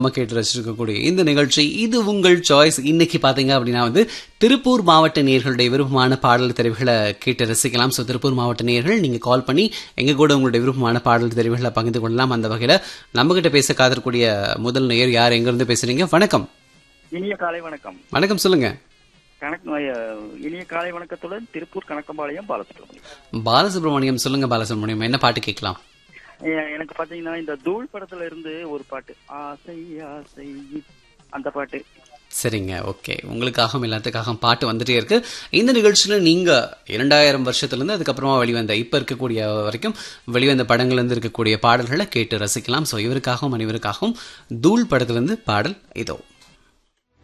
நம்ம கேட்டு ரசிச்சிருக்கக்கூடிய இந்த நிகழ்ச்சி இது உங்கள் சாய்ஸ் இன்னைக்கு பாத்தீங்க அப்படின்னா வந்து திருப்பூர் மாவட்ட நேர்களுடைய விருப்பமான பாடல் தெரிவுகளை கேட்டு ரசிக்கலாம் ஸோ திருப்பூர் மாவட்ட நேர்கள் நீங்க கால் பண்ணி எங்க கூட உங்களுடைய விருப்பமான பாடல் தெரிவுகளை பகிர்ந்து கொள்ளலாம் அந்த வகையில நம்ம கிட்ட பேச காத்திருக்கூடிய முதல் நேயர் யார் எங்க இருந்து பேசுறீங்க வணக்கம் இனிய காலை வணக்கம் வணக்கம் சொல்லுங்க கணக்கு அஹ், இனிய காலை வணக்கத்துடன் திருப்பூர் கணக்கம்பாளையம் பாலசுப்ரமணியம் பாலசுப்ரமணியம் சொல்லுங்க பாலசுப்ரமணியம் என்ன பாட்டு கேட்கலாம் எ- எனக்கு பாத்தீங்கன்னா இந்த தூள் படத்துல இருந்து ஒரு பாட்டு ஆசை ஆசை அந்த பாட்டு சரிங்க ஓகே உங்களுக்காகவும் எல்லாத்துக்காகவும் பாட்டு வந்துட்டே இருக்கு இந்த நிகழ்ச்சியில நீங்க இரண்டாயிரம் வருஷத்துல இருந்து அதுக்கப்புறமா வெளிவந்த இப்ப இருக்கக்கூடிய வரைக்கும் வெளிவந்த படங்கள்ல இருந்து இருக்கக்கூடிய பாடல்களை கேட்டு ரசிக்கலாம் ஸோ இவருக்காகவும் அனைவருக்காகவும் தூள் படத்துல இருந்து பாடல் இதோ